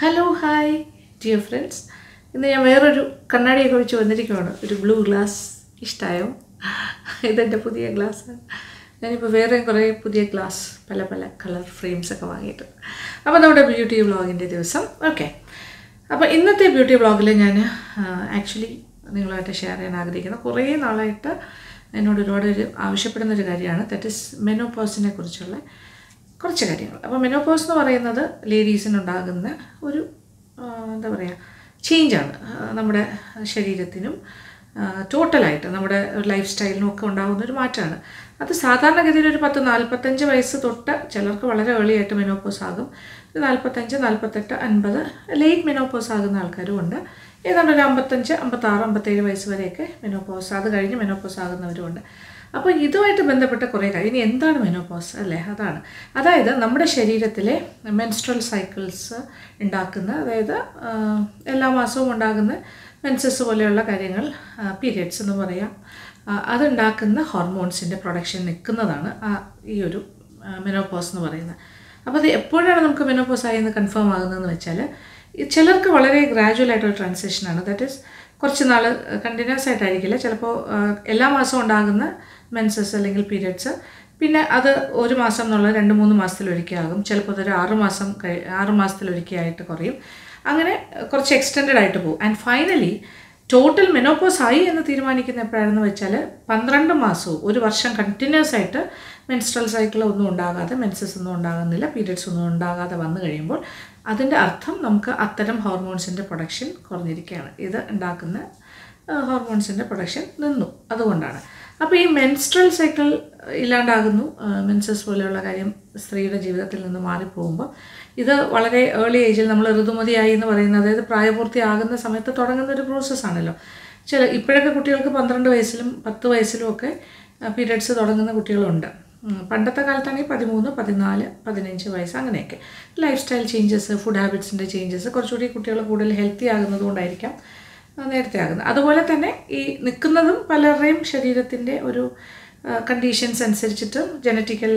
hello hi dear friends ഇന്ന് ഞാൻ വേറൊരു കണ്ണാടിയൊക്കെ വെച്ച് വന്നിരിക്കുകയാണ് ഒരു ബ്ലൂ ഗ്ലാസ് ഇഷ്ടമായോ ഇതെൻ്റെ പുതിയ ഗ്ലാസ് ഞാനിപ്പോൾ വേറെ കുറേ പുതിയ ഗ്ലാസ് പല പല കളർ ഫ്രെയിംസ് ഒക്കെ വാങ്ങിയിട്ട് അപ്പോൾ നമ്മുടെ ബ്യൂട്ടി വ്ളോഗിൻ്റെ ദിവസം ഓക്കെ അപ്പോൾ ഇന്നത്തെ ബ്യൂട്ടി വ്ളോഗിൽ ഞാൻ ആക്ച്വലി നിങ്ങളുമായിട്ട് ഷെയർ ചെയ്യാൻ ആഗ്രഹിക്കുന്ന കുറേ നാളായിട്ട് എന്നോട് ഒരുപാട് ഒരു ആവശ്യപ്പെടുന്ന ഒരു കാര്യമാണ് ദറ്റ് ഇസ് മെനോപോസിനെ കുറിച്ചുള്ള കുറച്ച് കാര്യങ്ങൾ അപ്പോൾ മെനോപോസ് എന്ന് പറയുന്നത് ലേഡീസിനുണ്ടാകുന്ന ഒരു ആ, എന്താ പറയുക ചേഞ്ചാണ് നമ്മുടെ ശരീരത്തിനും ടോട്ടലായിട്ട് നമ്മുടെ ലൈഫ് സ്റ്റൈലിനും ഒക്കെ ഉണ്ടാകുന്ന ഒരു മാറ്റമാണ് അത് സാധാരണഗതിയിൽ ഒരു പത്ത് നാൽപ്പത്തഞ്ച് വയസ്സ് തൊട്ട് ചിലർക്ക് വളരെ ഏർലി ആയിട്ട് മെനോപോസ് ആകും ഒരു നാൽപ്പത്തഞ്ച് നാൽപ്പത്തെട്ട് അൻപത് ലേറ്റ് മെനോപോസ് ആകുന്ന ആൾക്കാരും ഉണ്ട് ഏതാണ്ട് ഒരു അമ്പത്തഞ്ച് അമ്പത്താറ് അമ്പത്തേഴ് വയസ്സ് വരെയൊക്കെ മെനോപോസ് അത് കഴിഞ്ഞ് മെനോപോസ് ആകുന്നവരുമുണ്ട് അപ്പോൾ ഇതുമായിട്ട് ബന്ധപ്പെട്ട കുറേ കാര്യം ഇനി എന്താണ് മെനോപോസ് അല്ലേ അതാണ് അതായത് നമ്മുടെ ശരീരത്തിലെ മെൻസ്ട്രൽ സൈക്കിൾസ് ഉണ്ടാക്കുന്ന അതായത് ആ, എല്ലാ മാസവും ഉണ്ടാകുന്ന മെൻസസ് പോലെയുള്ള കാര്യങ്ങൾ പീരിയഡ്സ് എന്ന് പറയാം ആ, അതുണ്ടാക്കുന്ന ഹോർമോൺസിൻ്റെ പ്രൊഡക്ഷൻ നിൽക്കുന്നതാണ് ആ ഈ ഒരു മെനോപോസ് എന്ന് പറയുന്നത് അപ്പോൾ അത് എപ്പോഴാണ് നമുക്ക് മെനോപോസ് ആയി എന്ന് കൺഫേം ആകുന്നതെന്ന് വെച്ചാൽ ഈ ചിലർക്ക് വളരെ ഗ്രാജുവൽ ആയിട്ടൊരു ട്രാൻസിഷനാണ് ദാറ്റ് ഈസ് കുറച്ച് നാൾ കണ്ടിന്യൂസ് ആയിട്ടായിരിക്കില്ല ചിലപ്പോൾ ആ, എല്ലാ മാസവും ഉണ്ടാകുന്ന മെൻസസ് അല്ലെങ്കിൽ പീരിയഡ്സ് പിന്നെ അത് ഒരു മാസം എന്നുള്ള രണ്ട് മൂന്ന് മാസത്തിലൊരിക്കൽ ആകും ചിലപ്പോൾ അതൊരു ആറ് മാസം കഴി ആറ് മാസത്തിലൊരിക്കൽ ആയിട്ട് കുറയും അങ്ങനെ കുറച്ച് എക്സ്റ്റെൻഡ് ആയിട്ട് പോകും ആൻഡ് ഫൈനലി ടോട്ടൽ മെനോപോസ് ആയി എന്ന് തീരുമാനിക്കുന്ന എപ്പോഴാണെന്ന് വെച്ചാൽ പന്ത്രണ്ട് മാസവും ഒരു വർഷം കണ്ടിന്യൂസ് ആയിട്ട് മെൻസ്ട്രൽ സൈക്കിൾ ഒന്നും ഉണ്ടാകാതെ മെൻസസ് ഒന്നും ഉണ്ടാകുന്നില്ല പീരിയഡ്സ് ഒന്നും ഉണ്ടാകാതെ വന്നു കഴിയുമ്പോൾ അതിൻ്റെ അർത്ഥം നമുക്ക് അത്തരം ഹോർമോൺസിൻ്റെ പ്രൊഡക്ഷൻ കുറഞ്ഞിരിക്കുകയാണ് ഇത് ഉണ്ടാക്കുന്ന ഹോർമോൺസിൻ്റെ പ്രൊഡക്ഷൻ നിന്നു അതുകൊണ്ടാണ് അപ്പോൾ ഈ മെൻസ്ട്രൽ സൈക്കിൾ ഇല്ലാണ്ടാകുന്നു മെൻസസ് പോലെയുള്ള കാര്യം സ്ത്രീയുടെ ജീവിതത്തിൽ നിന്ന് മാറിപ്പോകുമ്പോൾ ഇത് വളരെ ഏർലി ഏജിൽ നമ്മൾ ഋതുമതിയായി എന്ന് പറയുന്നത് അതായത് പ്രായപൂർത്തിയാകുന്ന സമയത്ത് തുടങ്ങുന്ന ഒരു പ്രോസസ്സാണല്ലോ ചില ഇപ്പോഴൊക്കെ കുട്ടികൾക്ക് പന്ത്രണ്ട് വയസ്സിലും പത്ത് വയസ്സിലും ഒക്കെ പീരിയഡ്സ് തുടങ്ങുന്ന കുട്ടികളുണ്ട് ഉം, പണ്ടത്തെ കാലത്താണെങ്കിൽ പതിമൂന്ന് പതിനാല് പതിനഞ്ച് വയസ്സ് അങ്ങനെയൊക്കെ ലൈഫ് സ്റ്റൈൽ ചേഞ്ചസ് ഫുഡ് ഹാബിറ്റ്സിൻ്റെ ചേഞ്ചസ് കുറച്ചുകൂടി കുട്ടികൾ കൂടുതൽ ഹെൽത്തി ആകുന്നത് കൊണ്ടായിരിക്കാം ആ, നേരത്തെ ആകുന്നത് അതുപോലെ തന്നെ ഈ നിൽക്കുന്നതും പലരുടെയും ശരീരത്തിൻ്റെ ഒരു കണ്ടീഷൻസ് അനുസരിച്ചിട്ടും ജനറ്റിക്കൽ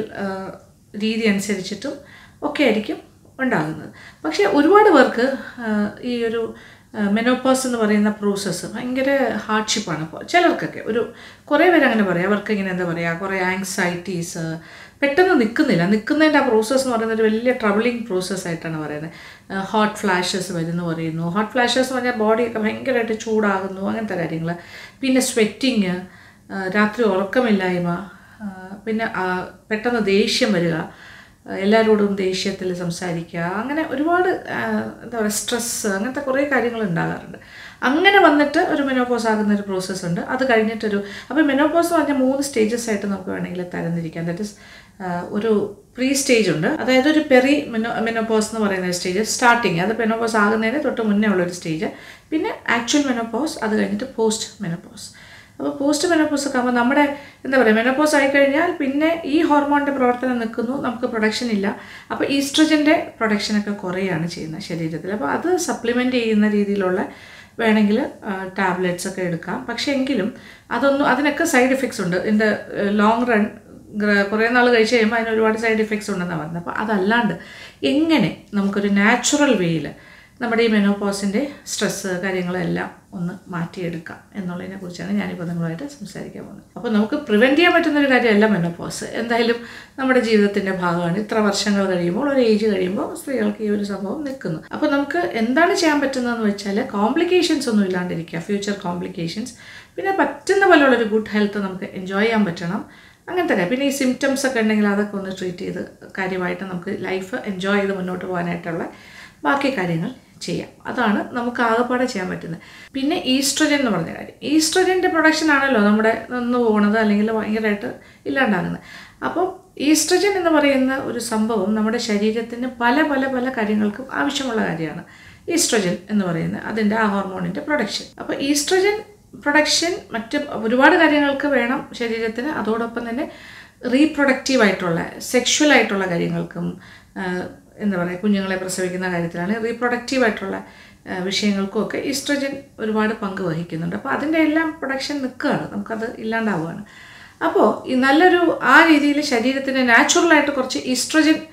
രീതി അനുസരിച്ചിട്ടും ഒക്കെ ആയിരിക്കും ഉണ്ടാകുന്നത് പക്ഷേ ഒരുപാട് പേർക്ക് ആ, ഈ ഒരു മെനോപോസ് എന്ന് പറയുന്ന പ്രോസസ്സ് ഭയങ്കര ഹാർഡ്ഷിപ്പാണ് ഇപ്പോൾ ചിലർക്കൊക്കെ ഒരു കുറേ പേര് അങ്ങനെ പറയും അവർക്ക് ഇങ്ങനെ എന്താ പറയുക കുറേ ആങ്സൈറ്റീസ് പെട്ടെന്ന് നിൽക്കുന്നില്ല നിൽക്കുന്നതിൻ്റെ ആ പ്രോസസ്സ് എന്ന് പറയുന്നത് ഒരു വലിയ ട്രബിളിങ് പ്രോസസ്സ് ആയിട്ടാണ് പറയുന്നത് ഹോട്ട് ഫ്ലാഷസ് വരുന്നു പറയുന്നു ഹോട്ട് ഫ്ലാഷസ് എന്ന് പറഞ്ഞാൽ ബോഡിയൊക്കെ ഭയങ്കരമായിട്ട് ചൂടാകുന്നു അങ്ങനത്തെ കാര്യങ്ങൾ പിന്നെ സ്വെറ്റിങ് രാത്രി ഉറക്കമില്ലായ്മ ആ, പിന്നെ ആ, പെട്ടെന്ന് ദേഷ്യം വരിക എല്ലാവരോടും ദേഷ്യത്തിൽ സംസാരിക്കുക അങ്ങനെ ഒരുപാട് ആ, എന്താ പറയുക സ്ട്രെസ്സ് അങ്ങനത്തെ കുറേ കാര്യങ്ങൾ ഉണ്ടാകാറുണ്ട് അങ്ങനെ വന്നിട്ട് ഒരു മെനോപോസ് ആകുന്ന ഒരു പ്രോസസ്സ് ഉണ്ട് അത് കഴിഞ്ഞിട്ടൊരു അപ്പോൾ മെനോപോസ് എന്ന് പറഞ്ഞാൽ മൂന്ന് സ്റ്റേജസ് ആയിട്ട് നമുക്ക് വേണമെങ്കിൽ തരംതിരിക്കാം ദാറ്റ് ഇസ് ഒരു പ്രീ സ്റ്റേജ് ഉണ്ട് അതായത് ഒരു പെറി മെനോ മെനോപോസ് എന്ന് പറയുന്ന ഒരു സ്റ്റേജ് സ്റ്റാർട്ടിങ് അത് മെനോപോസ് ആകുന്നതിന് തൊട്ട് മുന്നേ ഉള്ളൊരു സ്റ്റേജ് പിന്നെ ആക്ച്വൽ മെനോപോസ് അത് കഴിഞ്ഞിട്ട് പോസ്റ്റ് മെനോപോസ് അപ്പോൾ പോസ്റ്റ് മെനോപോസ് ഒക്കെ ആകുമ്പോൾ നമ്മുടെ എന്താ പറയുക മെനോപോസ് ആയിക്കഴിഞ്ഞാൽ പിന്നെ ഈ ഹോർമോണിൻ്റെ പ്രവർത്തനം നിൽക്കുന്നു നമുക്ക് പ്രൊഡക്ഷൻ ഇല്ല അപ്പോൾ ഈസ്ട്രജൻ്റെ പ്രൊഡക്ഷനൊക്കെ കുറയുകയാണ് ചെയ്യുന്നത് ശരീരത്തിൽ അപ്പോൾ അത് സപ്ലിമെൻറ്റ് ചെയ്യുന്ന രീതിയിലുള്ള വേണമെങ്കിൽ ടാബ്ലറ്റ്സ് ഒക്കെ എടുക്കാം പക്ഷേ എങ്കിലും അതൊന്നും അതിനൊക്കെ സൈഡ് എഫക്ട്സ് ഉണ്ട് ഇതിൻ്റെ ലോങ് റൺ കുറേ നാൾ കഴിച്ച് കഴിയുമ്പോൾ അതിന് ഒരുപാട് സൈഡ് എഫക്ട്സ് ഉണ്ടെന്നാണ് പറയുന്നത് അപ്പോൾ അതല്ലാണ്ട് എങ്ങനെ നമുക്കൊരു നാച്ചുറൽ വേയിൽ നമ്മുടെ ഈ മെനോപോസിൻ്റെ സ്ട്രെസ്സ് കാര്യങ്ങളെല്ലാം ഒന്ന് മാറ്റിയെടുക്കാം എന്നുള്ളതിനെ കുറിച്ചാണ് ഞാനിപ്പോൾ നിങ്ങളുമായിട്ട് സംസാരിക്കാൻ പോകുന്നത് അപ്പോൾ നമുക്ക് പ്രിവെൻറ്റ് ചെയ്യാൻ പറ്റുന്ന ഒരു കാര്യമല്ല മെനോപോസ് എന്തായാലും നമ്മുടെ ജീവിതത്തിൻ്റെ ഭാഗമാണ് ഇത്ര വർഷങ്ങൾ കഴിയുമ്പോൾ ഒരു ഏജ് കഴിയുമ്പോൾ സ്ത്രീകൾക്ക് ഈ ഒരു സംഭവം നിൽക്കുന്നു അപ്പോൾ നമുക്ക് എന്താണ് ചെയ്യാൻ പറ്റുന്നതെന്ന് വെച്ചാൽ കോംപ്ലിക്കേഷൻസ് ഒന്നും ഇല്ലാണ്ടിരിക്കുക ഫ്യൂച്ചർ കോംപ്ലിക്കേഷൻസ് പിന്നെ പറ്റുന്ന പോലെയുള്ള ഒരു ഗുഡ് ഹെൽത്ത് നമുക്ക് എൻജോയ് ചെയ്യാൻ പറ്റണം അങ്ങനത്തെ കാര്യം പിന്നെ ഈ സിംറ്റംസ് ഒക്കെ ഉണ്ടെങ്കിൽ അതൊക്കെ ഒന്ന് ട്രീറ്റ് ചെയ്ത് കാര്യമായിട്ട് നമുക്ക് ലൈഫ് എൻജോയ് ചെയ്ത് മുന്നോട്ട് പോകാനായിട്ടുള്ള ബാക്കി കാര്യങ്ങൾ ചെയ്യാം അതാണ് നമുക്ക് ആകെപ്പാടെ ചെയ്യാൻ പറ്റുന്നത് പിന്നെ ഈസ്ട്രജൻ എന്ന് പറഞ്ഞ കാര്യം ഈസ്ട്രജൻ്റെ പ്രൊഡക്ഷൻ ആണല്ലോ നമ്മുടെ നിന്ന് പോകുന്നത് അല്ലെങ്കിൽ ഭയങ്കരമായിട്ട് ഇല്ലാണ്ടാകുന്നത് അപ്പം ഈസ്ട്രജൻ എന്ന് പറയുന്ന ഒരു സംഭവം നമ്മുടെ ശരീരത്തിന് പല പല പല കാര്യങ്ങൾക്കും ആവശ്യമുള്ള കാര്യമാണ് ഈസ്ട്രജൻ എന്ന് പറയുന്ന അതിൻ്റെ ആ ഹോർമോണിൻ്റെ പ്രൊഡക്ഷൻ അപ്പോൾ ഈസ്ട്രജൻ പ്രൊഡക്ഷൻ മറ്റ് ഒരുപാട് കാര്യങ്ങൾക്ക് വേണം ശരീരത്തിന് അതോടൊപ്പം തന്നെ റീപ്രൊഡക്റ്റീവ് ആയിട്ടുള്ള സെക്ഷുവൽ ആയിട്ടുള്ള കാര്യങ്ങൾക്കും ആ, എന്താ പറയുക കുഞ്ഞുങ്ങളെ പ്രസവിക്കുന്ന കാര്യത്തിലാണ് റീപ്രൊഡക്റ്റീവ് ആയിട്ടുള്ള ആ, വിഷയങ്ങൾക്കും ഒക്കെ ഈസ്ട്രജൻ ഒരുപാട് പങ്ക് വഹിക്കുന്നുണ്ട് അപ്പോൾ അതിൻ്റെ എല്ലാം പ്രൊഡക്ഷൻ നിൽക്കുകയാണ് നമുക്കത് ഇല്ലാണ്ടാവുകയാണ് അപ്പോൾ ഈ നല്ലൊരു ആ രീതിയിൽ ശരീരത്തിന് നാച്ചുറലായിട്ട് കുറച്ച് ഈസ്ട്രജൻ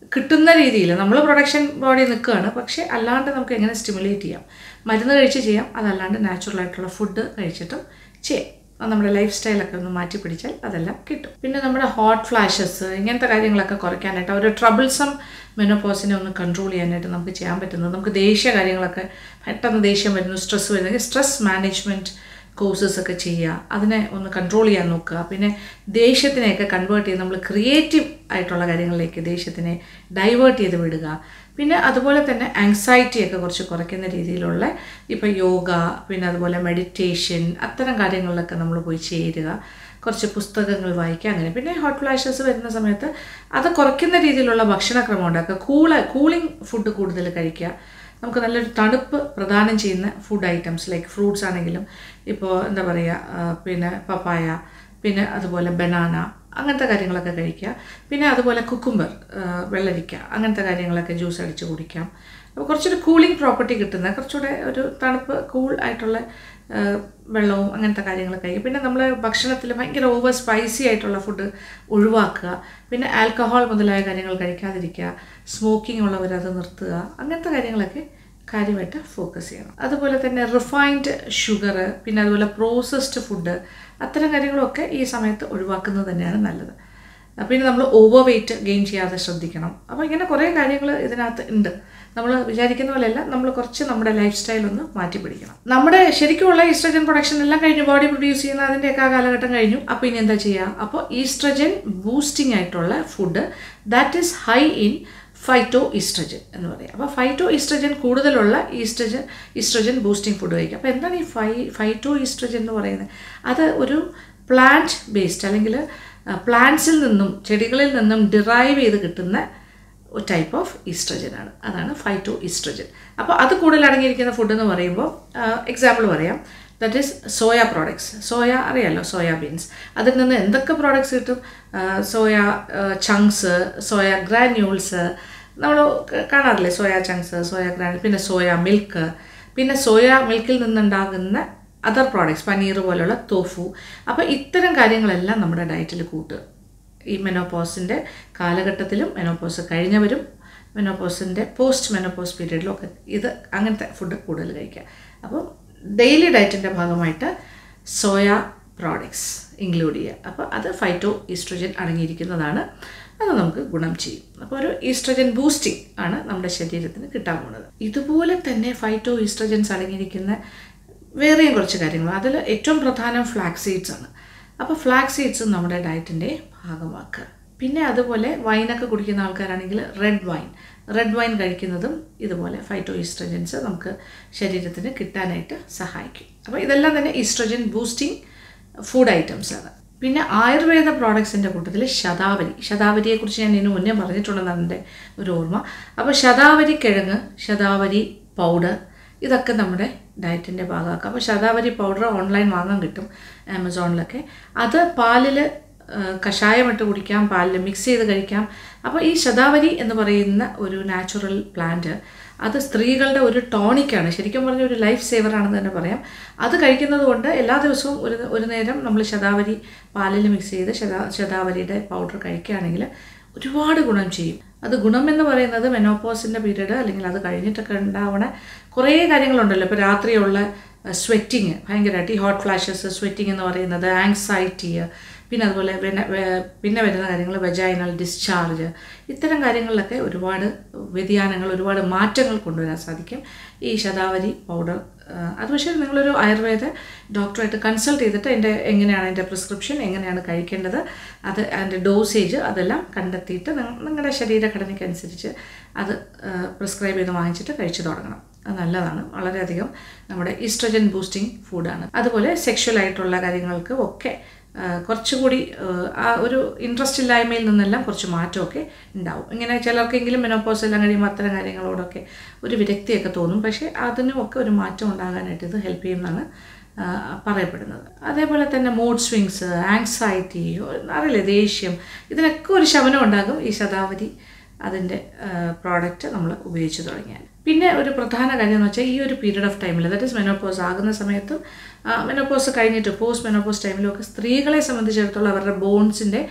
കിട്ടുന്ന രീതിയിൽ നമ്മൾ പ്രൊഡക്ഷൻ ബോഡി നിൽക്കുകയാണ് പക്ഷേ അല്ലാണ്ട് നമുക്ക് എങ്ങനെ സ്റ്റിമുലേറ്റ് ചെയ്യാം മരുന്ന് കഴിച്ച് ചെയ്യാം അതല്ലാണ്ട് നാച്ചുറൽ ആയിട്ടുള്ള ഫുഡ് കഴിച്ചിട്ടും ചെയ്യാം അത് നമ്മുടെ ലൈഫ് സ്റ്റൈലൊക്കെ ഒന്ന് മാറ്റി പിടിച്ചാൽ അതെല്ലാം കിട്ടും പിന്നെ നമ്മുടെ ഹോട്ട് ഫ്ലാഷസ് ഇങ്ങനത്തെ കാര്യങ്ങളൊക്കെ കുറയ്ക്കാനായിട്ട് ഒരു ട്രബിൾസം മെനോപോസിനെ ഒന്ന് കൺട്രോൾ ചെയ്യാനായിട്ട് നമുക്ക് ചെയ്യാൻ പറ്റുന്നത് നമുക്ക് ദേഷ്യ കാര്യങ്ങളൊക്കെ പെട്ടെന്ന് ദേഷ്യം വരുന്നു സ്ട്രെസ് വരുന്നെങ്കിൽ സ്ട്രെസ് മാനേജ്മെൻറ്റ് കോഴ്സസ് ഒക്കെ ചെയ്യുക അതിനെ ഒന്ന് കൺട്രോൾ ചെയ്യാൻ നോക്കുക പിന്നെ ദേഷ്യത്തിനെയൊക്കെ കൺവേർട്ട് ചെയ്ത് നമ്മൾ ക്രിയേറ്റീവ് ആയിട്ടുള്ള കാര്യങ്ങളിലേക്ക് ദേഷ്യത്തിനെ ഡൈവേർട്ട് ചെയ്ത് വിടുക പിന്നെ അതുപോലെ തന്നെ ആങ്സൈറ്റി ഒക്കെ കുറച്ച് കുറയ്ക്കുന്ന രീതിയിലുള്ള ഇപ്പോൾ യോഗ പിന്നെ അതുപോലെ മെഡിറ്റേഷൻ അത്തരം കാര്യങ്ങളിലൊക്കെ നമ്മൾ പോയി ചേരുക കുറച്ച് പുസ്തകങ്ങൾ വായിക്കുക അങ്ങനെ പിന്നെ ഹോട്ട് ഫ്ലാഷസ് വരുന്ന സമയത്ത് അത് കുറയ്ക്കുന്ന രീതിയിലുള്ള ഭക്ഷണക്രമം ഉണ്ടാക്കുക കൂള കൂളിംഗ് ഫുഡ് കൂടുതൽ കഴിക്കുക നമുക്ക് നല്ലൊരു തണുപ്പ് പ്രദാനം ചെയ്യുന്ന ഫുഡ് ഐറ്റംസ് ലൈക്ക് ഫ്രൂട്ട്സ് ആണെങ്കിലും ഇപ്പോൾ എന്താ പറയുക ആ, പിന്നെ പപ്പായ പിന്നെ അതുപോലെ ബനാന അങ്ങനത്തെ കാര്യങ്ങളൊക്കെ കഴിക്കുക പിന്നെ അതുപോലെ കുക്കുംബർ വെള്ളരിക്ക അങ്ങനത്തെ കാര്യങ്ങളൊക്കെ ജ്യൂസ് അടിച്ച് കുടിക്കാം അപ്പോൾ കുറച്ചൊരു കൂളിംഗ് പ്രോപ്പർട്ടി കിട്ടുന്ന കുറച്ചുകൂടെ ഒരു തണുപ്പ് കൂൾ ആയിട്ടുള്ള ആ, വെള്ളവും അങ്ങനത്തെ കാര്യങ്ങൾ കഴിക്കും പിന്നെ നമ്മൾ ഭക്ഷണത്തിൽ ഭയങ്കര ഓവർ സ്പൈസി ആയിട്ടുള്ള ഫുഡ് ഒഴിവാക്കുക പിന്നെ ആൽക്കഹോൾ മുതലായ കാര്യങ്ങൾ കഴിക്കാതിരിക്കുക സ്മോക്കിംഗ് ഉള്ളവർ അത് നിർത്തുക അങ്ങനത്തെ കാര്യങ്ങളൊക്കെ കാര്യമായിട്ട് ഫോക്കസ് ചെയ്യണം അതുപോലെ തന്നെ റിഫൈൻഡ് ഷുഗർ പിന്നെ അതുപോലെ പ്രോസസ്ഡ് ഫുഡ് അത്തരം കാര്യങ്ങളൊക്കെ ഈ സമയത്ത് ഒഴിവാക്കുന്നത് തന്നെയാണ് നല്ലത് പിന്നെ നമ്മൾ ഓവർ വെയിറ്റ് ഗെയിൻ ചെയ്യാതെ ശ്രദ്ധിക്കണം അപ്പോൾ ഇങ്ങനെ കുറേ കാര്യങ്ങൾ ഇതിനകത്ത് ഉണ്ട് നമ്മൾ വിചാരിക്കുന്ന പോലെയല്ല നമ്മൾ കുറച്ച് നമ്മുടെ ലൈഫ് സ്റ്റൈൽ ഒന്ന് മാറ്റി പിടിക്കണം നമ്മുടെ ശരിക്കുമുള്ള ഈസ്ട്രജൻ പ്രൊഡക്ഷൻ എല്ലാം കഴിഞ്ഞു ബോഡി പ്രൊഡ്യൂസ് ചെയ്യുന്ന അതിൻ്റെയൊക്കെ ആ കാലഘട്ടം കഴിഞ്ഞു അപ്പോൾ ഇനി എന്താ ചെയ്യുക അപ്പോൾ ഈസ്ട്രജൻ ബൂസ്റ്റിംഗ് ആയിട്ടുള്ള food that is high in phytoestrogen എന്ന് പറയും അപ്പോൾ ഫൈറ്റോ ഈസ്ട്രജൻ കൂടുതലുള്ള ഈസ്ട്രജൻ ഈസ്ട്രജൻ ബൂസ്റ്റിംഗ് ഫുഡ് കഴിക്കുക അപ്പോൾ എന്താണ് ഈ ഫൈ ഫൈറ്റോ ഈസ്ട്രജൻ എന്ന് പറയുന്നത് അത് ഒരു പ്ലാന്റ് ബേസ്ഡ് അല്ലെങ്കിൽ പ്ലാന്റ്സിൽ നിന്നും ചെടികളിൽ നിന്നും ഡിറൈവ് ചെയ്ത് കിട്ടുന്ന ടൈപ്പ് ഓഫ് ഈസ്ട്രജൻ ആണ് അതാണ് ഫൈറ്റോ ഈസ്ട്രജൻ അപ്പോൾ അത് കൂടുതൽ അടങ്ങിയിരിക്കുന്ന ഫുഡ് എന്ന് പറയുമ്പോൾ എക്സാമ്പിൾ പറയാം that is soya products soya അറിയാലോ സോയ ബീൻസ് അതിൽ നിന്ന് എന്തൊക്കെ പ്രോഡക്ട്സ് കിട്ടും സോയ ചങ്ക്സ് സോയ ഗ്രാന്യൂൾസ് നമ്മൾ കാണാറില്ലേ സോയ ചങ്ക്സ് സോയ ഗ്രാന്യൂൾ പിന്നെ സോയ മിൽക്ക് പിന്നെ സോയ മിൽക്കിൽ നിന്നുണ്ടാകുന്ന അതർ പ്രോഡക്ട്സ് പനീർ പോലുള്ള തോഫു അപ്പോൾ ഇത്തരം കാര്യങ്ങളെല്ലാം നമ്മുടെ ഡയറ്റിൽ കൂട്ടുക ഈ മെനോപോസിൻ്റെ കാലഘട്ടത്തിലും മെനോപോസ് കഴിഞ്ഞവരും മെനോപോസിൻ്റെ പോസ്റ്റ് മെനോപോസ് പീരീഡിലും ഒക്കെ ഇത് അങ്ങനത്തെ ഫുഡ് കൂടുതൽ കഴിക്കുക അപ്പോൾ ഡെയിലി ഡയറ്റിൻ്റെ ഭാഗമായിട്ട് സോയ പ്രോഡക്ട്സ് ഇൻക്ലൂഡ് ചെയ്യുക അപ്പോൾ അത് ഫൈറ്റോ ഈസ്ട്രജൻ അടങ്ങിയിരിക്കുന്നതാണ് അത് നമുക്ക് ഗുണം ചെയ്യും അപ്പോൾ ഒരു ഈസ്ട്രജൻ ബൂസ്റ്റിംഗ് ആണ് നമ്മുടെ ശരീരത്തിന് കിട്ടാൻ പോകുന്നത് ഇതുപോലെ തന്നെ ഫൈറ്റോ ഈസ്ട്രജൻസ് അടങ്ങിയിരിക്കുന്ന വേറെയും കുറച്ച് കാര്യങ്ങൾ അതിൽ ഏറ്റവും പ്രധാനം ഫ്ലാക്സ് സീഡ്സ് ആണ് അപ്പോൾ ഫ്ലാക്സ് സീഡ്സും നമ്മുടെ ഡയറ്റിൻ്റെ ഭാഗമാക്കുക പിന്നെ അതുപോലെ വൈനൊക്കെ കുടിക്കുന്ന ആൾക്കാരാണെങ്കിൽ റെഡ് വൈൻ റെഡ് വൈൻ കഴിക്കുന്നതും ഇതുപോലെ ഫൈറ്റോ ഈസ്ട്രജൻസ് നമുക്ക് ശരീരത്തിന് കിട്ടാനായിട്ട് സഹായിക്കും അപ്പോൾ ഇതെല്ലാം തന്നെ ഈസ്ട്രജൻ ബൂസ്റ്റിംഗ് ഫുഡ് ഐറ്റംസ് ആണ് പിന്നെ ആയുർവേദ പ്രോഡക്ട്സിൻ്റെ കൂട്ടത്തിൽ ശതാവരി ശതാവരിയെക്കുറിച്ച് ഞാൻ ഇതിനു മുന്നേ പറഞ്ഞിട്ടുണ്ടെന്നാണ് എൻ്റെ ഒരു ഓർമ്മ അപ്പോൾ ശതാവരി കിഴങ്ങ് ശതാവരി പൗഡർ ഇതൊക്കെ നമ്മുടെ ഡയറ്റിൻ്റെ ഭാഗമാക്കാം അപ്പോൾ ശതാവരി പൗഡർ ഓൺലൈൻ വാങ്ങാൻ കിട്ടും ആമസോണിലൊക്കെ അത് പാലിൽ കഷായമിട്ട് കുടിക്കാം പാലിൽ മിക്സ് ചെയ്ത് കഴിക്കാം അപ്പോൾ ഈ ശതാവരി എന്ന് പറയുന്ന ഒരു നാച്ചുറൽ പ്ലാന്റ് അത് സ്ത്രീകളുടെ ഒരു ടോണിക്കാണ് ശരിക്കും പറഞ്ഞ ഒരു ലൈഫ് സേവറാണെന്ന് തന്നെ പറയാം അത് കഴിക്കുന്നത് കൊണ്ട് എല്ലാ ദിവസവും ഒരു ഒരു നേരം നമ്മൾ ശതാവരി പാലിൽ മിക്സ് ചെയ്ത് ശതാ ശതാവരിയുടെ പൗഡർ കഴിക്കുകയാണെങ്കിൽ ഒരുപാട് ഗുണം ചെയ്യും അത് ഗുണമെന്ന് പറയുന്നത് മെനോപോസിൻ്റെ പീരീഡ് അല്ലെങ്കിൽ അത് കഴിഞ്ഞിട്ടൊക്കെ ഉണ്ടാവണ കുറേ കാര്യങ്ങളുണ്ടല്ലോ ഇപ്പോൾ രാത്രിയുള്ള സ്വെറ്റിങ് ഭയങ്കരമായിട്ട് ഈ ഹോട്ട് ഫ്ലാഷസ് സ്വെറ്റിംഗ് എന്ന് പറയുന്നത് ആങ്സൈറ്റി പിന്നെ അതുപോലെ പിന്നെ വേ- പിന്നെ വരുന്ന കാര്യങ്ങൾ വെജൈനൽ ഡിസ്ചാർജ് ഇത്തരം കാര്യങ്ങളിലൊക്കെ ഒരുപാട് വ്യതിയാനങ്ങൾ ഒരുപാട് മാറ്റങ്ങൾ കൊണ്ടുവരാൻ സാധിക്കും ഈ ശതാവരി പൗഡർ അത് പക്ഷേ നിങ്ങളൊരു ആയുർവേദ ഡോക്ടറായിട്ട് കൺസൾട്ട് ചെയ്തിട്ട് അതിൻ്റെ എങ്ങനെയാണ് അതിൻ്റെ പ്രിസ്ക്രിപ്ഷൻ എങ്ങനെയാണ് കഴിക്കേണ്ടത് അത് അതിൻ്റെ ഡോസേജ് അതെല്ലാം കണ്ടെത്തിയിട്ട് നിങ്ങ- നിങ്ങളുടെ ശരീരഘടനയ്ക്കനുസരിച്ച് അത് പ്രിസ്ക്രൈബ് ചെയ്ത് വാങ്ങിച്ചിട്ട് കഴിച്ചു തുടങ്ങണം അത് നല്ലതാണ് വളരെയധികം നമ്മുടെ ഈസ്ട്രജൻ ബൂസ്റ്റിംഗ് ഫുഡാണ് അതുപോലെ സെക്ഷൽ ആയിട്ടുള്ള കാര്യങ്ങൾക്ക് ഒക്കെ ആ, കുറച്ചുകൂടി ആ, ആ ഒരു ഇൻട്രസ്റ്റ് ഇല്ലായ്മയിൽ നിന്നെല്ലാം കുറച്ച് മാറ്റമൊക്കെ ഉണ്ടാവും ഇങ്ങനെ ചിലർക്കെങ്കിലും മെനോപ്പോസ് എല്ലാം കഴിയുമ്പോൾ അത്തരം കാര്യങ്ങളോടൊക്കെ ഒരു വിരക്തിയൊക്കെ തോന്നും പക്ഷേ അതിനുമൊക്കെ ഒരു മാറ്റം ഉണ്ടാകാനായിട്ട് ഇത് ഹെൽപ്പ് ചെയ്യുമെന്നാണ് ആ, പറയപ്പെടുന്നത് അതേപോലെ തന്നെ മൂഡ് സ്വിങ്സ് ആങ്സൈറ്റി അറിയില്ലേ ദേഷ്യം ഇതിനൊക്കെ ഒരു ശമനം ഉണ്ടാകും ഈ ശതാവരി അതിൻ്റെ പ്രോഡക്റ്റ് നമ്മൾ ഉപയോഗിച്ച് തുടങ്ങിയാൽ പിന്നെ ഒരു പ്രധാന കാര്യം എന്ന് വെച്ചാൽ ഈ ഒരു പീരീഡ് ഓഫ് ടൈമിൽ ദാറ്റ് ഇസ് മെനോപ്പോസ് ആകുന്ന സമയത്തും മെനോപ്പോസ് കഴിഞ്ഞിട്ട് പോസ്റ്റ് മെനോപ്പോസ് ടൈമിലും ഒക്കെ സ്ത്രീകളെ സംബന്ധിച്ചിടത്തോളം അവരുടെ ബോൺസിൻ്റെ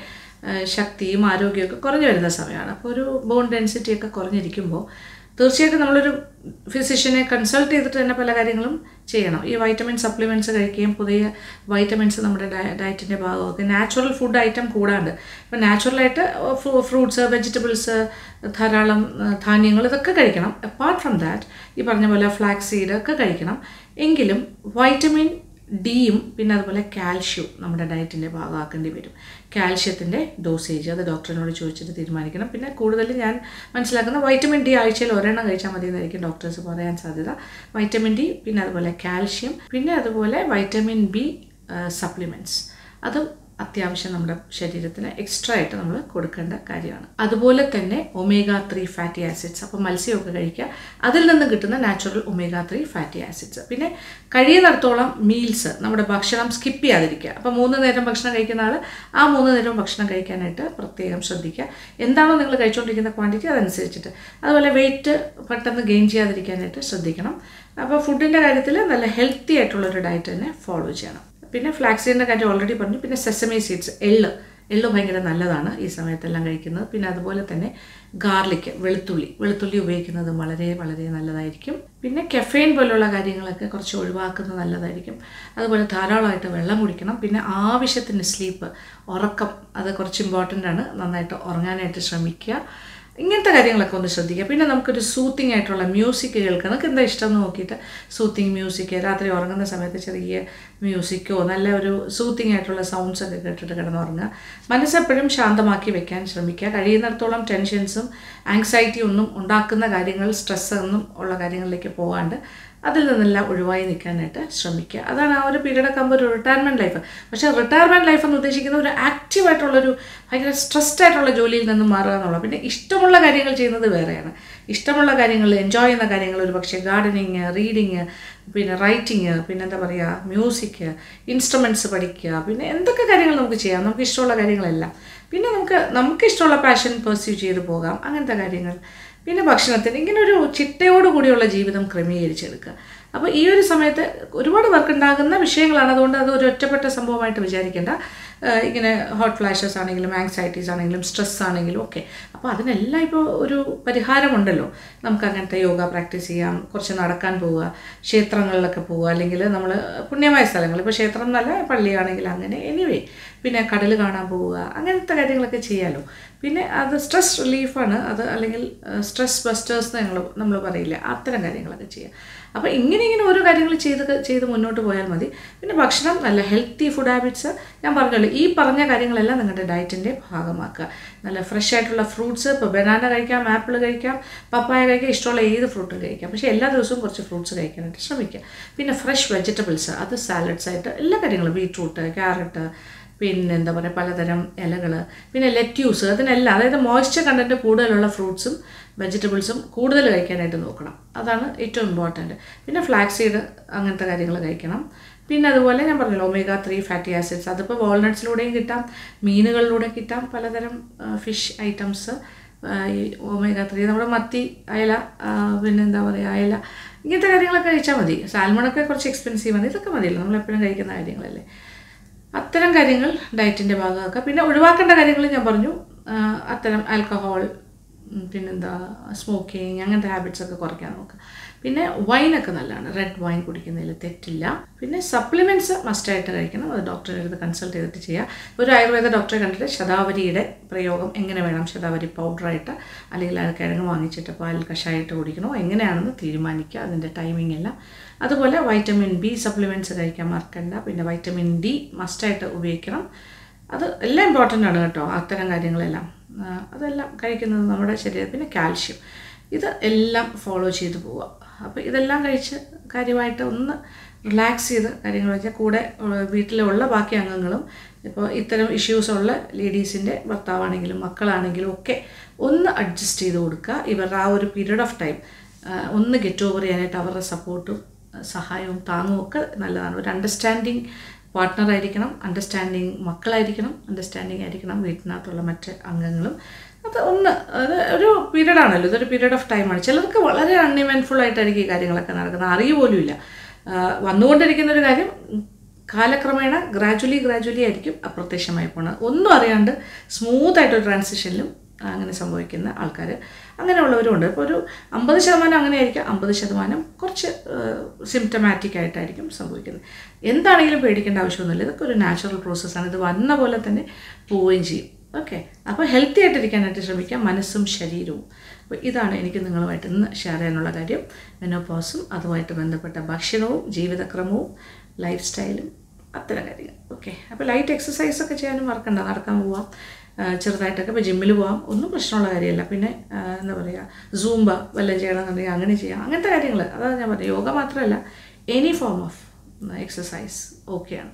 ശക്തിയും ആരോഗ്യമൊക്കെ കുറഞ്ഞു വരുന്ന സമയമാണ് അപ്പോൾ ഒരു ബോൺ ഡെൻസിറ്റി ഒക്കെ കുറഞ്ഞിരിക്കുമ്പോൾ തീർച്ചയായിട്ടും നമ്മളൊരു ഫിസിഷ്യനെ കൺസൾട്ട് ചെയ്തിട്ട് തന്നെ പല കാര്യങ്ങളും ചെയ്യണം ഈ വൈറ്റമിൻ സപ്ലിമെൻറ്റ്സ് കഴിക്കുകയും പുതിയ വൈറ്റമിൻസ് നമ്മുടെ ഡയറ്റിൻ്റെ ഭാഗമൊക്കെ നാച്ചുറൽ ഫുഡ് ഐറ്റം കൂടാണ്ട് ഇപ്പം നാച്ചുറലായിട്ട് ഫ്രൂട്ട്സ് വെജിറ്റബിൾസ് ധാരാളം ധാന്യങ്ങൾ ഇതൊക്കെ കഴിക്കണം അപ്പാർട്ട് ഫ്രം ദാറ്റ് ഈ പറഞ്ഞ പോലെ ഫ്ലാക്സ് സീഡ് ഒക്കെ കഴിക്കണം എങ്കിലും വൈറ്റമിൻ ഡിയും പിന്നെ അതുപോലെ കാൽഷ്യം നമ്മുടെ ഡയറ്റിൻ്റെ ഭാഗമാക്കേണ്ടി വരും കാൽഷ്യത്തിൻ്റെ ഡോസേജ് അത് ഡോക്ടറിനോട് ചോദിച്ചിട്ട് തീരുമാനിക്കണം പിന്നെ കൂടുതൽ ഞാൻ മനസ്സിലാക്കുന്ന വൈറ്റമിൻ ഡി ആഴ്ചയിൽ ഒരെണ്ണം കഴിച്ചാൽ മതി എന്നായിരിക്കും ഡോക്ടേഴ്സ് പറയാൻ സാധ്യത വൈറ്റമിൻ ഡി പിന്നെ അതുപോലെ കാൽഷ്യം പിന്നെ അതുപോലെ വൈറ്റമിൻ ബി സപ്ലിമെൻറ്റ്സ് അതും അത്യാവശ്യം നമ്മുടെ ശരീരത്തിന് എക്സ്ട്രാ ആയിട്ട് നമ്മൾ കൊടുക്കേണ്ട കാര്യമാണ് അതുപോലെ തന്നെ ഒമേഗ ത്രീ ഫാറ്റി ആസിഡ്സ് അപ്പോൾ മത്സ്യമൊക്കെ കഴിക്കുക അതിൽ നിന്ന് കിട്ടുന്ന natural omega three fatty acids പിന്നെ കഴിയുന്നിടത്തോളം മീൽസ് നമ്മുടെ ഭക്ഷണം സ്കിപ്പ് ചെയ്യാതിരിക്കുക അപ്പോൾ മൂന്ന് നേരം ഭക്ഷണം കഴിക്കുന്ന ആൾ ആ മൂന്ന് നേരവും ഭക്ഷണം കഴിക്കാനായിട്ട് പ്രത്യേകം ശ്രദ്ധിക്കുക എന്താണോ നിങ്ങൾ കഴിച്ചുകൊണ്ടിരിക്കുന്ന ക്വാണ്ടിറ്റി അതനുസരിച്ചിട്ട് അതുപോലെ വെയിറ്റ് പെട്ടെന്ന് ഗെയിൻ ചെയ്യാതിരിക്കാനായിട്ട് ശ്രദ്ധിക്കണം അപ്പോൾ ഫുഡിൻ്റെ കാര്യത്തിൽ നല്ല ഹെൽത്തി ആയിട്ടുള്ള ഒരു ഡയറ്റ് തന്നെ ഫോളോ ചെയ്യണം പിന്നെ ഫ്ലാക്സീഡിൻ്റെ കാര്യം ഓൾറെഡി പറഞ്ഞു പിന്നെ സെസമി സീഡ്സ് എള്ള് എള്ള് ഭയങ്കര നല്ലതാണ് ഈ സമയത്തെല്ലാം കഴിക്കുന്നത് പിന്നെ അതുപോലെ തന്നെ ഗാർലിക് വെളുത്തുള്ളി വെളുത്തുള്ളി ഉപയോഗിക്കുന്നത് വളരെ വളരെ നല്ലതായിരിക്കും പിന്നെ കെഫൈൻ പോലുള്ള കാര്യങ്ങളൊക്കെ കുറച്ച് ഒഴിവാക്കുന്നത് നല്ലതായിരിക്കും അതുപോലെ ധാരാളമായിട്ട് വെള്ളം കുടിക്കണം പിന്നെ ആവശ്യത്തിന് സ്ലീപ്പ് ഉറക്കം അത് കുറച്ച് ഇമ്പോർട്ടൻ്റ് ആണ് നന്നായിട്ട് ഉറങ്ങാനായിട്ട് ശ്രമിക്കുക ഇങ്ങനത്തെ കാര്യങ്ങളൊക്കെ ഒന്ന് ശ്രദ്ധിക്കുക പിന്നെ നമുക്കൊരു സൂത്തിങ് ആയിട്ടുള്ള മ്യൂസിക് കേൾക്കുക നമുക്ക് എന്താ ഇഷ്ടം എന്ന് നോക്കിയിട്ട് സൂത്തിങ് മ്യൂസിക് രാത്രി ഉറങ്ങുന്ന സമയത്ത് ചെറിയ മ്യൂസിക്കോ നല്ല ഒരു സൂത്തിങ് ആയിട്ടുള്ള സൗണ്ട്സ് ഒക്കെ കേട്ടിട്ട് കിടന്നുറങ്ങുക മനസ്സെപ്പോഴും ശാന്തമാക്കി വെക്കാൻ ശ്രമിക്കുക കഴിയുന്നിടത്തോളം ടെൻഷൻസും ആങ്സൈറ്റി ഒന്നും ഉണ്ടാക്കുന്ന കാര്യങ്ങൾ സ്ട്രെസ് ഒന്നും ഉള്ള കാര്യങ്ങളിലേക്ക് പോകാണ്ട് അതിൽ നിന്നെല്ലാം ഒഴിവായി നിൽക്കാനായിട്ട് ശ്രമിക്കുക അതാണ് ആ ഒരു പീരീഡ് ഒക്കെ ആകുമ്പോൾ ഒരു റിട്ടയർമെൻറ്റ് ലൈഫ് പക്ഷേ റിട്ടയർമെൻറ്റ് ലൈഫ് എന്ന് ഉദ്ദേശിക്കുന്ന ഒരു ആക്റ്റീവായിട്ടുള്ളൊരു ഭയങ്കര സ്ട്രെസ്ഡ് ആയിട്ടുള്ള ജോലിയിൽ നിന്ന് മാറുക എന്നുള്ളത് പിന്നെ ഇഷ്ടമുള്ള കാര്യങ്ങൾ ചെയ്യുന്നത് വേറെയാണ് ഇഷ്ടമുള്ള കാര്യങ്ങൾ എൻജോയ് ചെയ്യുന്ന കാര്യങ്ങൾ ഒരു പക്ഷേ ഗാർഡനിങ് റീഡിങ് പിന്നെ റൈറ്റിങ് പിന്നെ എന്താ പറയുക മ്യൂസിക് ഇൻസ്ട്രുമെൻറ്റ്സ് പഠിക്കുക പിന്നെ എന്തൊക്കെ കാര്യങ്ങൾ നമുക്ക് ചെയ്യാം നമുക്ക് ഇഷ്ടമുള്ള കാര്യങ്ങളെല്ലാം പിന്നെ നമുക്ക് നമുക്ക് ഇഷ്ടമുള്ള പാഷൻ പെർസ്യൂ ചെയ്ത് പോകാം അങ്ങനത്തെ കാര്യങ്ങൾ പിന്നെ ഭക്ഷണത്തിന് ഇങ്ങനെ ഒരു ചിട്ടയോട് കൂടിയുള്ള ജീവിതം ക്രമീകരിച്ചെടുക്കുക അപ്പോൾ ഈ ഒരു സമയത്ത് ഒരുപാട് പേർക്ക് ഉണ്ടാകുന്ന വിഷയങ്ങളാണ് അതുകൊണ്ട് അത് ഒരു ഒറ്റപ്പെട്ട സംഭവമായിട്ട് വിചാരിക്കേണ്ട ഇങ്ങനെ ഹോട്ട് ഫ്ലാഷസ് ആണെങ്കിലും ആങ്സൈറ്റീസ് ആണെങ്കിലും സ്ട്രെസ് ആണെങ്കിലും ഒക്കെ അപ്പോൾ അതിനെല്ലാം ഇപ്പോൾ ഒരു പരിഹാരമുണ്ടല്ലോ നമുക്ക് അങ്ങനത്തെ യോഗ പ്രാക്ടീസ് ചെയ്യാം കുറച്ച് നടക്കാൻ പോവുക ക്ഷേത്രങ്ങളിലൊക്കെ പോവുക അല്ലെങ്കിൽ നമ്മൾ പുണ്യമായ സ്ഥലങ്ങൾ ഇപ്പോൾ ക്ഷേത്രം എന്നല്ല പള്ളിയാണെങ്കിൽ അങ്ങനെ എനിവേ പിന്നെ കടൽ കാണാൻ പോവുക അങ്ങനത്തെ കാര്യങ്ങളൊക്കെ ചെയ്യാമല്ലോ പിന്നെ അത് സ്ട്രെസ് റിലീഫാണ് അത് അല്ലെങ്കിൽ സ്ട്രെസ് ബസ്റ്റേഴ്സ് ഞങ്ങൾ നമ്മൾ പറയില്ല അത്തരം കാര്യങ്ങളൊക്കെ ചെയ്യുക അപ്പോൾ ഇങ്ങനെ ഇങ്ങനെ ഓരോ കാര്യങ്ങൾ ചെയ്ത് ചെയ്ത് മുന്നോട്ട് പോയാൽ മതി പിന്നെ ഭക്ഷണം നല്ല ഹെൽത്തി ഫുഡ് ഹാബിറ്റ്സ് ഞാൻ പറഞ്ഞല്ലോ ഈ പറഞ്ഞ കാര്യങ്ങളെല്ലാം നിങ്ങളുടെ ഡയറ്റിൻ്റെ ഭാഗമാക്കുക നല്ല ഫ്രഷ് ആയിട്ടുള്ള ഫ്രൂട്ട്സ് ഇപ്പോൾ ബനാന കഴിക്കാം ആപ്പിൾ കഴിക്കാം പപ്പായ കഴിക്കാം ഇഷ്ടമുള്ള ഏത് ഫ്രൂട്ടും കഴിക്കാം പക്ഷേ എല്ലാ ദിവസവും കുറച്ച് ഫ്രൂട്ട്സ് കഴിക്കാനായിട്ട് ശ്രമിക്കുക പിന്നെ ഫ്രഷ് വെജിറ്റബിൾസ് അത് സാലഡ്സ് ആയിട്ട് എല്ലാ കാര്യങ്ങളും ബീട്രൂട്ട് ക്യാരറ്റ് പിന്നെ എന്താ പറയുക പലതരം ഇലകൾ പിന്നെ ലെറ്റ്യൂസ് അതിനെല്ലാം അതായത് മോയ്സ്ചർ കണ്ടൻറ്റ് കൂടുതലുള്ള ഫ്രൂട്ട്സും വെജിറ്റബിൾസും കൂടുതൽ കഴിക്കാനായിട്ട് നോക്കണം അതാണ് ഏറ്റവും ഇമ്പോർട്ടൻറ്റ് പിന്നെ ഫ്ലാക്സ് സീഡ് അങ്ങനത്തെ കാര്യങ്ങൾ കഴിക്കണം പിന്നെ അതുപോലെ ഞാൻ പറഞ്ഞല്ലോ ഒമേഗ ത്രീ ഫാറ്റി ആസിഡ്സ് അതിപ്പോൾ വാൾനട്ട്സിലൂടെയും കിട്ടാം മീനുകളിലൂടെ കിട്ടാം പലതരം ഫിഷ് ഐറ്റംസ് ഈ ഒമേഗ ത്രീ നമ്മുടെ മത്തി അയല പിന്നെ എന്താ പറയുക അയല ഇങ്ങനത്തെ കാര്യങ്ങളൊക്കെ കഴിച്ചാൽ മതി സാൽമണൊക്കെ കുറച്ച് എക്സ്പെൻസീവ് ആണ് ഇതൊക്കെ മതിയല്ലോ നമ്മൾ എപ്പോഴും കഴിക്കുന്ന കാര്യങ്ങളല്ലേ അത്തരം കാര്യങ്ങൾ ഡയറ്റിൻ്റെ ഭാഗമാക്കുക പിന്നെ ഒഴിവാക്കേണ്ട കാര്യങ്ങൾ ഞാൻ പറഞ്ഞു അത്തരം ആൽക്കഹോൾ പിന്നെന്താ സ്മോക്കിങ് അങ്ങനത്തെ ഹാബിറ്റ്സ് ഒക്കെ കുറയ്ക്കാൻ നോക്കുക പിന്നെ വൈനൊക്കെ നല്ലതാണ് റെഡ് വൈൻ കുടിക്കുന്നതിൽ തെറ്റില്ല പിന്നെ സപ്ലിമെൻറ്റ്സ് മസ്റ്റായിട്ട് കഴിക്കണം അത് ഡോക്ടറെ അടുത്ത് കൺസൾട്ട് ചെയ്തിട്ട് ചെയ്യുക ഒരു ആയുർവേദ ഡോക്ടറെ കണ്ടിട്ട് ശതാവരിയുടെ പ്രയോഗം എങ്ങനെ വേണം ശതാവരി പൗഡറായിട്ട് അല്ലെങ്കിൽ അത് കിഴങ്ങ് വാങ്ങിച്ചിട്ട് പാൽ കഷായിട്ട് കുടിക്കണോ എങ്ങനെയാണെന്ന് തീരുമാനിക്കുക അതിൻ്റെ ടൈമിംഗ് എല്ലാം അതുപോലെ വൈറ്റമിൻ ബി സപ്ലിമെൻറ്റ്സ് കഴിക്കാൻ മറക്കണ്ട പിന്നെ വൈറ്റമിൻ ഡി മസ്റ്റായിട്ട് ഉപയോഗിക്കണം അത് എല്ലാം ഇമ്പോർട്ടൻ്റ് ആണ് കേട്ടോ അത്തരം കാര്യങ്ങളെല്ലാം അതെല്ലാം കഴിക്കുന്നത് നമ്മുടെ ശരീരം പിന്നെ കാൽഷ്യം ഇത് എല്ലാം ഫോളോ ചെയ്ത് പോവുക അപ്പോൾ ഇതെല്ലാം കഴിച്ച് കാര്യമായിട്ട് ഒന്ന് റിലാക്സ് ചെയ്ത് കാര്യങ്ങൾ വെച്ചാൽ കൂടെ വീട്ടിലുള്ള ബാക്കി അംഗങ്ങളും ഇപ്പോൾ ഇത്തരം ഇഷ്യൂസ് ഉള്ള ലേഡീസിൻ്റെ ഭർത്താവാണെങ്കിലും മക്കളാണെങ്കിലും ഒക്കെ ഒന്ന് അഡ്ജസ്റ്റ് ചെയ്ത് കൊടുക്കുക ഇവരുടെ ആ ഒരു പീരീഡ് ഓഫ് ടൈം ഒന്ന് ഗെറ്റ് ഓവർ ചെയ്യാനായിട്ട് അവരുടെ സപ്പോർട്ടും സഹായവും താങ്ങും ഒക്കെ നല്ലതാണ് ഒരു അണ്ടർസ്റ്റാൻഡിങ് പാർട്ട്ണർ ആയിരിക്കണം അണ്ടർസ്റ്റാൻഡിങ് മക്കളായിരിക്കണം അണ്ടർസ്റ്റാൻഡിങ് ആയിരിക്കണം വീട്ടിനകത്തുള്ള മറ്റ് അംഗങ്ങളും അത് ഒന്ന് അത് ഒരു പീരീഡ് ആണല്ലോ ഇതൊരു പീരീഡ് ഓഫ് ടൈമാണ് ചിലർക്ക് വളരെ അൺഇവൻഫുൾ ആയിട്ടായിരിക്കും ഈ കാര്യങ്ങളൊക്കെ നടക്കുന്നത് അറിയ പോലുമില്ല വന്നുകൊണ്ടിരിക്കുന്ന ഒരു കാര്യം കാലക്രമേണ ഗ്രാജുവലി ഗ്രാജുവലി ആയിരിക്കും അപ്രത്യക്ഷമായി പോകുന്നത് ഒന്നും അറിയാണ്ട് സ്മൂത്തായിട്ടൊരു ട്രാൻസിഷനിലും അങ്ങനെ സംഭവിക്കുന്ന ആൾക്കാർ അങ്ങനെയുള്ളവരും ഉണ്ട് ഇപ്പോൾ ഒരു അമ്പത് ശതമാനം അങ്ങനെ ആയിരിക്കും അമ്പത് ശതമാനം കുറച്ച് സിംറ്റമാറ്റിക് ആയിട്ടായിരിക്കും സംഭവിക്കുന്നത് എന്താണെങ്കിലും പേടിക്കേണ്ട ആവശ്യമൊന്നുമില്ല ഇതൊക്കെ ഒരു നാച്ചുറൽ പ്രോസസ്സാണ് ഇത് വന്ന പോലെ തന്നെ പോവുകയും ചെയ്യും ഓക്കെ അപ്പോൾ ഹെൽത്തി ആയിട്ടിരിക്കാനായിട്ട് ശ്രമിക്കാം മനസ്സും ശരീരവും അപ്പോൾ ഇതാണ് എനിക്ക് നിങ്ങളുമായിട്ട് ഇന്ന് ഷെയർ ചെയ്യാനുള്ള കാര്യം മെനോപോസും അതുമായിട്ട് ബന്ധപ്പെട്ട ഭക്ഷണവും ജീവിതക്രമവും ലൈഫ് സ്റ്റൈലും അത്തരം കാര്യങ്ങൾ ഓക്കെ അപ്പോൾ ലൈറ്റ് എക്സസൈസ് ഒക്കെ ചെയ്യാനും മറക്കണ്ട നടക്കാൻ പോവാം ആ, ചെറുതായിട്ടൊക്കെ ഇപ്പോൾ ജിമ്മിൽ പോവാം ഒന്നും പ്രശ്നമുള്ള കാര്യമല്ല പിന്നെ ആ, എന്താ പറയുക സൂംബ വല്ലതും ചെയ്യണമെന്നുണ്ടെങ്കിൽ അങ്ങനെ ചെയ്യാം അങ്ങനത്തെ കാര്യങ്ങൾ അതാണ് ഞാൻ പറഞ്ഞത് യോഗ മാത്രമല്ല എനി ഫോം ഓഫ് എക്സസൈസ് ഓക്കെയാണ്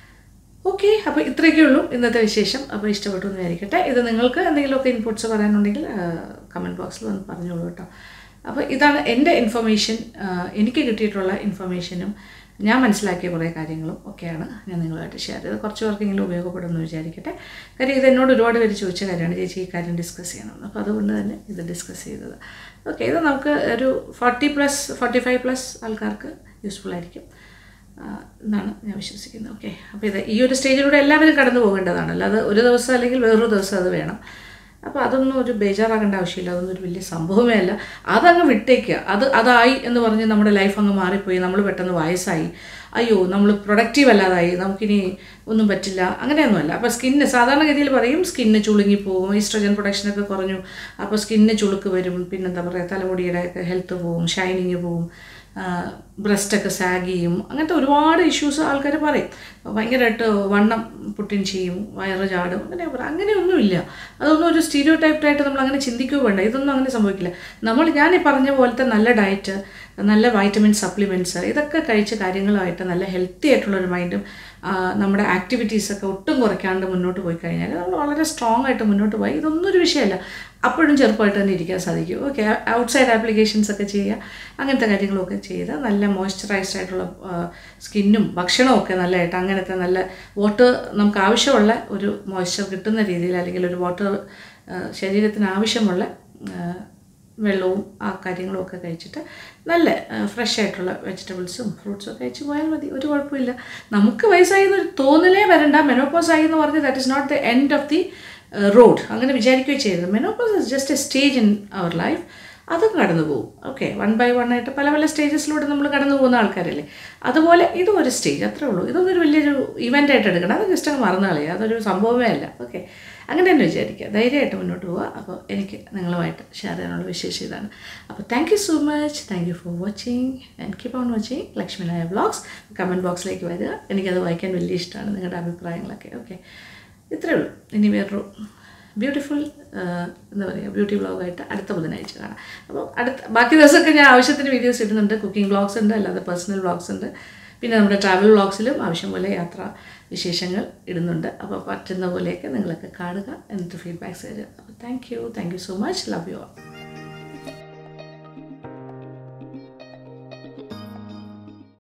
ഓക്കെ അപ്പോൾ ഇത്രയൊക്കെ ഉള്ളൂ ഇന്നത്തെ വിശേഷം അപ്പോൾ ഇഷ്ടപ്പെട്ടു എന്ന് വിചാരിക്കട്ടെ ഇത് നിങ്ങൾക്ക് എന്തെങ്കിലുമൊക്കെ ഇൻപുട്സ് പറയാനുണ്ടെങ്കിൽ കമൻറ്റ് ബോക്സിൽ വന്ന് പറഞ്ഞോളൂ കേട്ടോ അപ്പോൾ ഇതാണ് എൻ്റെ ഇൻഫർമേഷൻ എനിക്ക് കിട്ടിയിട്ടുള്ള ഇൻഫർമേഷനും ഞാൻ മനസ്സിലാക്കിയ കുറേ കാര്യങ്ങളും ഒക്കെയാണ് ഞാൻ നിങ്ങളുമായിട്ട് ഷെയർ ചെയ്തത് കുറച്ച് പേർക്കെങ്കിലും ഉപയോഗപ്പെടുമെന്ന് വിചാരിക്കട്ടെ കാര്യം ഇത് എന്നോട് ഒരുപാട് പേര് ചോദിച്ച കാര്യമാണ് ചേച്ചി ഈ കാര്യം ഡിസ്കസ് ചെയ്യണമെന്ന് അപ്പോൾ അതുകൊണ്ട് തന്നെ ഇത് ഡിസ്കസ് ചെയ്തത് ഓക്കെ ഇത് നമുക്ക് ഒരു forty plus forty five plus ആൾക്കാർക്ക് യൂസ്ഫുൾ ആയിരിക്കും ആ, എന്നാണ് ഞാൻ വിശ്വസിക്കുന്നത് ഓക്കെ അപ്പോൾ ഇത് ഈ ഒരു സ്റ്റേജിലൂടെ എല്ലാവരും കടന്നു പോകേണ്ടതാണ് അല്ലാതെ ഒരു ദിവസം അല്ലെങ്കിൽ വേറൊരു ദിവസം അത് വേണം അപ്പോൾ അതൊന്നും ഒരു ബേജാറാകേണ്ട ആവശ്യമില്ല അതൊന്നും ഒരു വലിയ സംഭവമേ അല്ല അതങ്ങ് വിട്ടേക്കുക അത് അതായി എന്ന് പറഞ്ഞ് നമ്മുടെ ലൈഫ് അങ്ങ് മാറിപ്പോയി നമ്മൾ പെട്ടെന്ന് വയസ്സായി അയ്യോ നമ്മൾ പ്രൊഡക്റ്റീവ് അല്ലാതായി നമുക്കിനി ഒന്നും പറ്റില്ല അങ്ങനെയൊന്നുമല്ല അപ്പോൾ സ്കിന്ന് സാധാരണഗതിയിൽ പറയും സ്കിന്ന് ചുളുങ്ങിപ്പോവും ഈസ്ട്രജൻ പ്രൊഡക്ഷനൊക്കെ കുറഞ്ഞു അപ്പോൾ സ്കിന്ന് ചുളുക്ക് വരും പിന്നെന്താ പറയുക തലമുടിയുടെ ഒക്കെ ഹെൽത്ത് പോവും ഷൈനിങ് പോവും ബ്രസ്റ്റൊക്കെ സാഗ് ചെയ്യും അങ്ങനത്തെ ഒരുപാട് ഇഷ്യൂസ് ആൾക്കാർ പറയും ഭയങ്കരമായിട്ട് വണ്ണം പുട്ടിൻ ചെയ്യും വയറ് ചാടും അങ്ങനെ പറയും അങ്ങനെയൊന്നുമില്ല അതൊന്നും ഒരു സ്റ്റീരിയോ ടൈപ്പായിട്ട് നമ്മൾ അങ്ങനെ ചിന്തിക്കുകയോ വേണ്ട ഇതൊന്നും അങ്ങനെ സംഭവിക്കില്ല നമ്മൾ ഞാൻ ഈ പറഞ്ഞ പോലത്തെ നല്ല ഡയറ്റ് നല്ല വൈറ്റമിൻ സപ്ലിമെൻറ്റ്സ് ഇതൊക്കെ കഴിച്ച കാര്യങ്ങളുമായിട്ട് നല്ല ഹെൽത്തി ആയിട്ടുള്ളൊരു മൈൻഡും നമ്മുടെ ആക്ടിവിറ്റീസൊക്കെ ഒട്ടും കുറയ്ക്കാണ്ട് മുന്നോട്ട് പോയി കഴിഞ്ഞാൽ നമ്മൾ വളരെ സ്ട്രോങ് ആയിട്ട് മുന്നോട്ട് പോയി ഇതൊന്നും ഒരു വിഷയമല്ല അപ്പോഴും ചെറുപ്പമായിട്ട് തന്നെ ഇരിക്കാൻ സാധിക്കും ഓക്കെ ഔട്ട്സൈഡ് ആപ്ലിക്കേഷൻസ് ഒക്കെ ചെയ്യുക അങ്ങനത്തെ കാര്യങ്ങളൊക്കെ ചെയ്ത് നല്ല മോയ്സ്ചറൈസ്ഡ് ആയിട്ടുള്ള സ്കിന്നും ഭക്ഷണവും ഒക്കെ നല്ലതായിട്ട് അങ്ങനത്തെ നല്ല വാട്ടർ നമുക്ക് ആവശ്യമുള്ള ഒരു മോയ്സ്ചർ കിട്ടുന്ന രീതിയിൽ അല്ലെങ്കിൽ ഒരു വാട്ടർ ശരീരത്തിന് ആവശ്യമുള്ള ആ, വെള്ളവും ആ കാര്യങ്ങളും ഒക്കെ കഴിച്ചിട്ട് നല്ല ഫ്രഷ് ആയിട്ടുള്ള വെജിറ്റബിൾസും ഫ്രൂട്ട്സും ഒക്കെ കഴിച്ച് പോയാൽ മതി ഒരു കുഴപ്പമില്ല നമുക്ക് വയസ്സായി എന്നൊരു തോന്നലേ വരണ്ട മെനോപ്പോസ് ആയി എന്ന് പറഞ്ഞ് that is not the end of the road അങ്ങനെ വിചാരിക്കുകയും ചെയ്യരുത് menopause is just a stage in our life അതും കടന്നു പോകും ഓക്കെ വൺ ബൈ വൺ ആയിട്ട് പല പല സ്റ്റേജസിലൂടെ നമ്മൾ കടന്നു പോകുന്ന ആൾക്കാരല്ലേ അതുപോലെ ഇതും ഒരു സ്റ്റേജ് അത്രേ ഉള്ളൂ ഇതൊന്നും ഒരു വലിയൊരു ഇവൻ്റ് ആയിട്ട് എടുക്കണം അത് ജസ്റ്റ് അങ്ങ് മറന്നു കളയുക അതൊരു സംഭവമേ അല്ല ഓക്കെ അങ്ങനെ തന്നെ വിചാരിക്കുക ധൈര്യമായിട്ട് മുന്നോട്ട് പോവുക അപ്പോൾ എനിക്ക് നിങ്ങളുമായിട്ട് ഷെയർ ചെയ്യാനുള്ള വിശേഷം ഇതാണ് അപ്പോൾ thank you so much thank you for watching and keep on watching Lakshmi Nair vlogs comment ബോക്സിലേക്ക് വരിക എനിക്കത് വായിക്കാൻ വലിയ ഇഷ്ടമാണ് നിങ്ങളുടെ അഭിപ്രായങ്ങളൊക്കെ ഓക്കെ ഇത്രയേ ഉള്ളൂ ഇനി വേറൊരു ബ്യൂട്ടിഫുൾ എന്താ പറയുക ബ്യൂട്ടി വ്ളോഗായിട്ട് അടുത്ത ബുധനാഴ്ച കാണാം അപ്പോൾ അടുത്ത ബാക്കി ദിവസമൊക്കെ ഞാൻ ആവശ്യത്തിന് വീഡിയോസ് ഇടുന്നുണ്ട് കുക്കിംഗ് വ്ളോഗ്സ് ഉണ്ട് അല്ലാതെ പേഴ്സണൽ വ്ളോഗ്സ് ഉണ്ട് പിന്നെ നമ്മുടെ ട്രാവൽ വ്ളോഗ്സിലും ആവശ്യം പോലെ യാത്രാ വിശേഷങ്ങൾ ഇടുന്നുണ്ട് അപ്പോൾ പറ്റുന്ന പോലെയൊക്കെ നിങ്ങളൊക്കെ കാണുക എന്നിട്ട് ഫീഡ്ബാക്ക്സ് തരിക അപ്പോൾ thank you thank you so much love you all